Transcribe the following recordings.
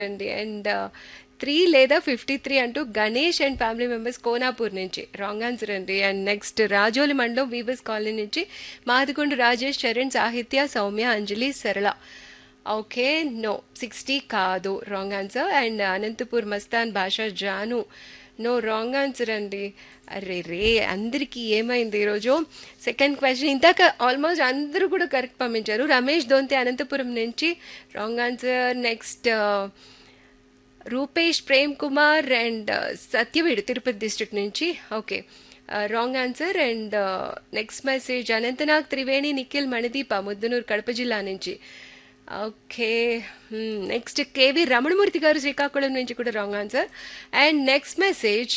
అండి and three లేదా fifty three అంటూ Ganesh and family members Konapur నుంచి రాంగ్ ఆన్సర్ అండి అండ్ నెక్స్ట్ రాజోలి మండలం వీవర్స్ కాలనీ నుంచి మాదికొండ రాజేష్ చరణ్ సాహిత్య Soumya Anjali Sarala okay no sixty కాదు wrong answer and Anantapur Mastan Basha Janu no wrong answer అండి అరే రే అందరికీ ఏమైంది ఈరోజు సెకండ్ క్వశ్చన్ ఇందాక ఆల్మోస్ట్ అందరూ కూడా కరెక్ట్ పంపించారు రమేష్ దొంతి అనంతపురం నుంచి wrong answer next Rupesh Prem Kumar and Satyavedu Tirupati district నుంచి okay wrong answer and next message Anantnag Triveni Nikhil Manideepa Muddanur Kadapa జిల్లా నుంచి ఓకే నెక్స్ట్ కేవి రమణమూర్తి గారు శ్రీకాకుళం నుంచి కూడా wrong answer and next message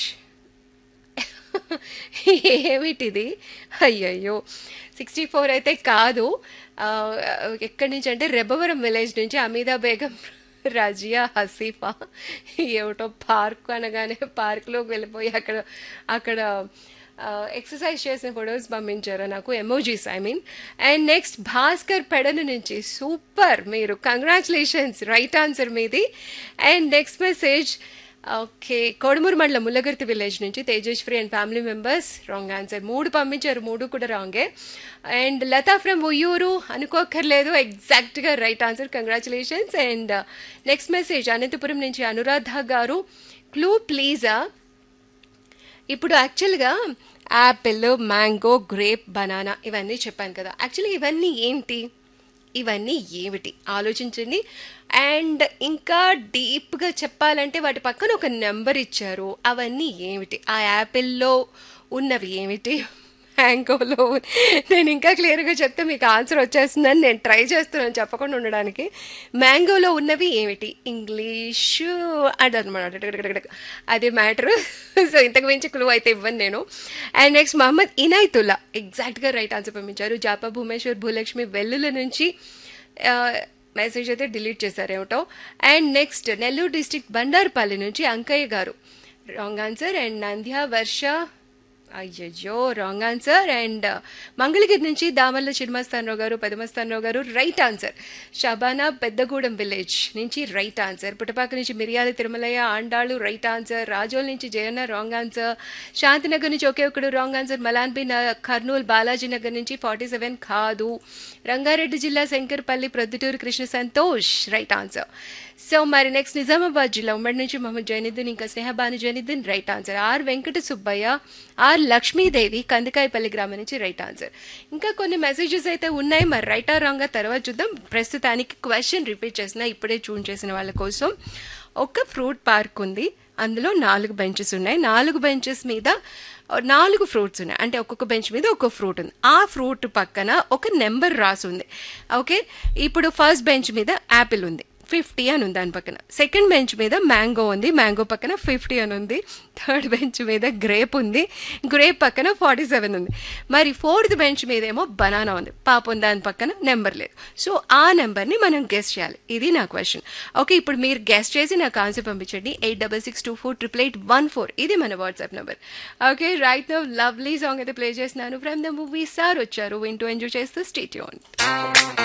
ఏమిటిది అయ్యయ్యో సిక్స్టీ ఫోర్ అయితే కాదు ఎక్కడి నుంచి అంటే రెబ్బవరం విలేజ్ నుంచి అమీదా బేగం రజియా హసీఫా ఏమిటో పార్క్ అనగానే పార్క్లోకి వెళ్ళిపోయి అక్కడ అక్కడ ఎక్సర్సైజ్ చేసిన ఫొటోస్ పంపించారు నాకు emojis I mean and next Bhaskar Pedana నుంచి సూపర్ మీరు కంగ్రాచులేషన్స్ రైట్ ఆన్సర్ మీది and next message okay Kodumur మండలం ముల్లగర్తి విలేజ్ నుంచి Tejaswi and family members wrong answer మూడు పంపించారు మూడు కూడా రాంగే అండ్ లతా ఫ్రమ్ ఉయ్యూరు అనుకోక్కర్లేదు ఎగ్జాక్ట్గా right answer congratulations and next message Anantapuram నుంచి అనురాధ గారు క్లూ ప్లీజా ఇప్పుడు యాక్చువల్గా యాపిల్ మ్యాంగో గ్రేప్ బనానా ఇవన్నీ చెప్పాను కదా యాక్చువల్లీ ఇవన్నీ ఏంటి ఇవన్నీ ఏమిటి ఆలోచించండి అండ్ ఇంకా డీప్గా చెప్పాలంటే వాటి పక్కన ఒక నెంబర్ ఇచ్చారు అవన్నీ ఏమిటి ఆ యాపిల్లో ఉన్నవి ఏమిటి మ్యాంగోలో నేను ఇంకా క్లియర్గా చెప్తే మీకు ఆన్సర్ వచ్చేస్తుందని నేను ట్రై చేస్తున్నాను చెప్పకుండా ఉండడానికి మ్యాంగోలో ఉన్నవి ఏమిటి ఇంగ్లీషు అదనమాట అదే మ్యాటర్ సో ఇంతకు మించి క్లూ అయితే ఇవ్వను నేను అండ్ నెక్స్ట్ మహమ్మద్ ఇనాయతుల్లా ఎగ్జాక్ట్గా రైట్ ఆన్సర్ పంపించారు జాపా భూమేశ్వర్ భూలక్ష్మి వెల్లుల నుంచి మెసేజ్ అయితే డిలీట్ చేశారేమిటో and next Nellore district Bandarupalli నుంచి అంకయ్య గారు wrong answer and Nandya Varsha అయ్యయ్యో రాంగ్ ఆన్సర్ అండ్ మంగళగిరి నుంచి దామల్ల చిరుమస్తానరావు గారు పెదమస్తానరావు గారు right answer Shabana Peddagudem village నుంచి రైట్ ఆన్సర్ పుటపాక నుంచి మిరియాల తిరుమలయ్య ఆండాళ్ళు రైట్ ఆన్సర్ రాజోల్ నుంచి జయన్న రాంగ్ ఆన్సర్ శాంతినగర్ నుంచి ఒకే ఒకడు రాంగ్ ఆన్సర్ మలాన్బి కర్నూలు బాలాజీ నగర్ నుంచి ఫార్టీ సెవెన్ కాదు రంగారెడ్డి జిల్లా Shankarpalli Proddatur Krishna Santosh right answer so మరి నెక్స్ట్ నిజామాబాద్ జిల్లా ఉమ్మడి నుంచి మహమ్మద్ జైనుద్దీన్ ఇంకా Snehabanu Zainuddin right answer R Venkata Subbaiah R Lakshmidevi Kandikayapalli గ్రామం నుంచి రైట్ ఆన్సర్ ఇంకా కొన్ని మెసేజెస్ అయితే ఉన్నాయి మరి రైట్ ఆర్ రాంగ్ తర్వాత చూద్దాం ప్రస్తుతానికి క్వశ్చన్ రిపీట్ చేసిన ఇప్పుడే చూన్ చేసిన వాళ్ళ కోసం ఒక ఫ్రూట్ పార్క్ ఉంది అందులో నాలుగు బెంచెస్ ఉన్నాయి నాలుగు బెంచెస్ మీద నాలుగు ఫ్రూట్స్ ఉన్నాయి అంటే ఒక్కొక్క బెంచ్ మీద ఒక్కొక్క ఫ్రూట్ ఉంది ఆ ఫ్రూట్ పక్కన ఒక నెంబర్ రాసి ఉంది ఓకే ఇప్పుడు ఫస్ట్ బెంచ్ మీద యాపిల్ ఉంది ఫిఫ్టీ అని ఉంది దాని పక్కన సెకండ్ బెంచ్ మీద మ్యాంగో ఉంది మ్యాంగో పక్కన ఫిఫ్టీ అని ఉంది థర్డ్ బెంచ్ మీద గ్రేప్ ఉంది గ్రేప్ పక్కన ఫార్టీ సెవెన్ ఉంది మరి ఫోర్త్ బెంచ్ మీద ఏమో బనానా ఉంది పాపం దాని పక్కన నెంబర్ లేదు సో ఆ నెంబర్ని మనం గెస్ట్ చేయాలి ఇది నా క్వశ్చన్ ఓకే ఇప్పుడు మీరు గెస్ట్ చేసి నాకు ఆన్సర్ పంపించండి eight double six two four triple eight one four ఇది మన WhatsApp number okay right no lovely song అయితే ప్లే చేస్తున్నాను ఫ్రమ్ ద మూవీ సార్ వచ్చారు వింటూ ఎంజాయ్ చేస్తూ స్టేట్ యూన్